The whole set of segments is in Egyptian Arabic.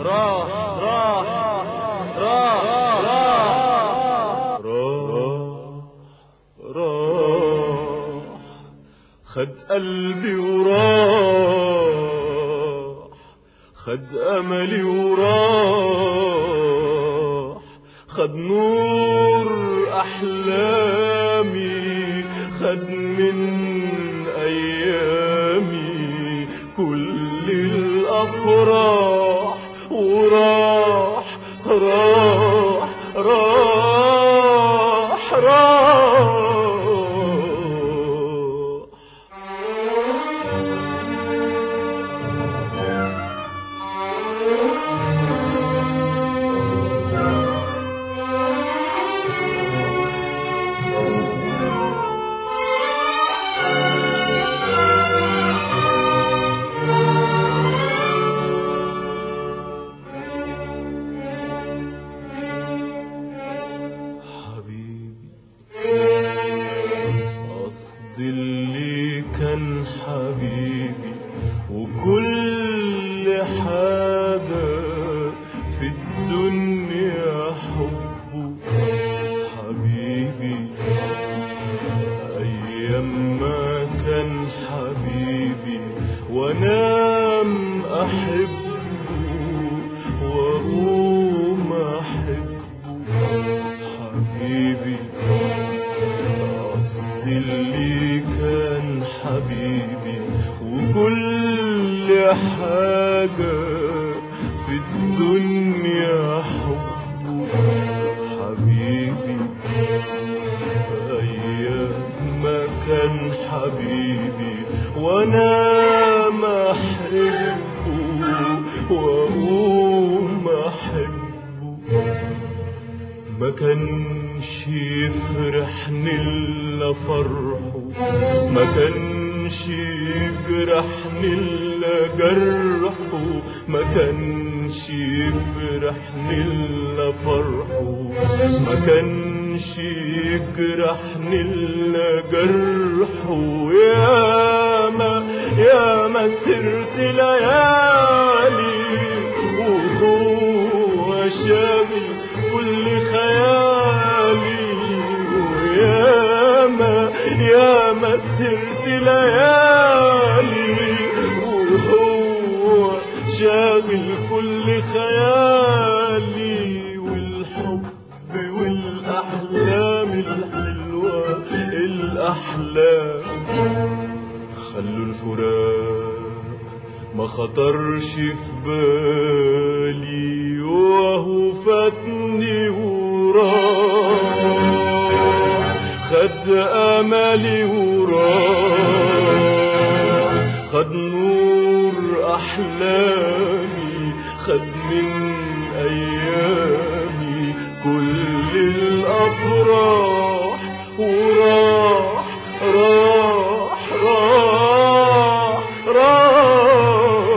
راح راح راح راح راح راح خد قلبي وراح خد أملي وراح خد نور أحلامي خد من أيامي كل الأفراح وراح راح راح راح حبيبي قصدي اللي كان حبيبي وكل حاجة في الدنيا حبه حبيبي أيام ما كان حبيبي وانام أحبه وأقوم أحبه حبيبي قصدي اللي كان حبيبي وكل حاجة في الدنيا حبه حبيبي أيام ما كان حبيبي وأنا ما أحبه وأقوم أحبه ما كانش يفرحني الا فرحه ما كانش يجرحني الا جرحه ما كانش يفرحني الا فرحه ما كانش يجرحني الا جرحه يا ما يا ما سرت ليالي وهو شاغل كل خيالي وياما ياما سرت ليالي وهو شاغل كل خيالي والحب والأحلام الحلوة الأحلام خلوا الفراق ما خطرش في بالي وهو فاتني وراح خد املي وراح خد نور احلامي خد من ايامي كل الافراح وراح راح راح راح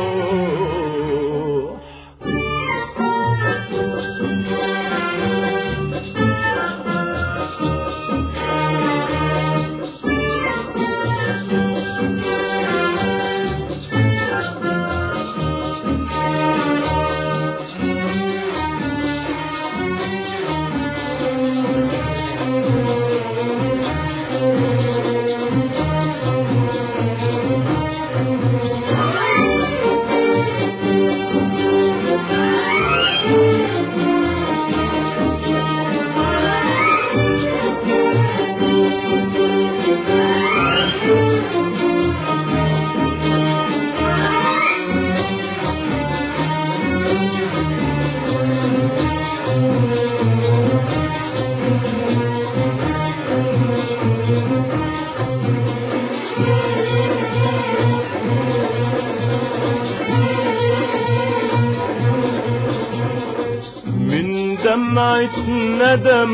من دمعة ندم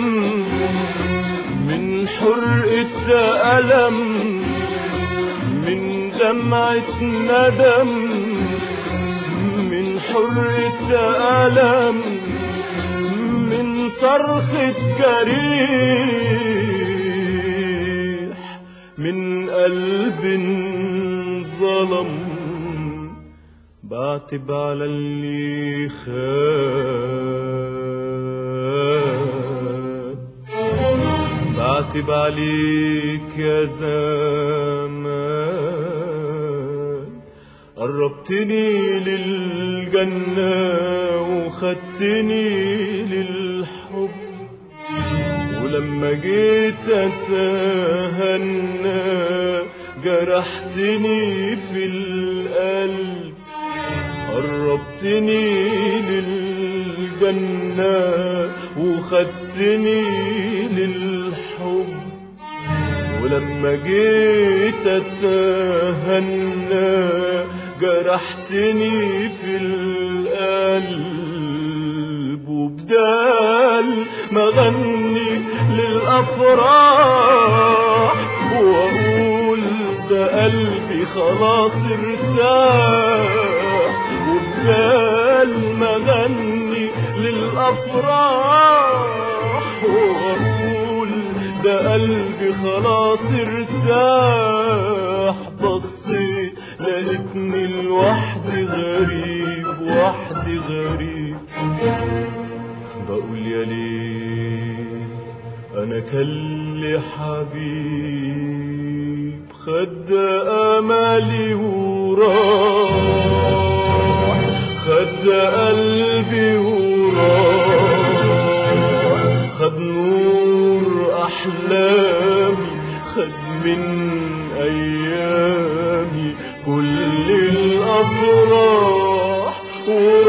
من حرقة ألم من دمعة ندم من حرقة ألم من صرخة جريح من قلب ظلم بعتب على اللي خان بعتب عليك يا زمان قربتني للجنة وخدتني للحب ولما جيت اتهنى جرحتني في القلب قربتني للجنة وخدتني للحب ولما جيت اتهنى جرحتني في القلب وبدال ما غني للافراح واقول ده قلبي خلاص ارتاح وبدال ما غني للافراح واقول ده قلبي خلاص ارتاح بصيت لقيتني لوحدي غريب وحدي غريب بقول يا ليه انا كل حبيب خد املي وراح خد قلبي وراح خد نور احلامي خد من ايامي كل الافراح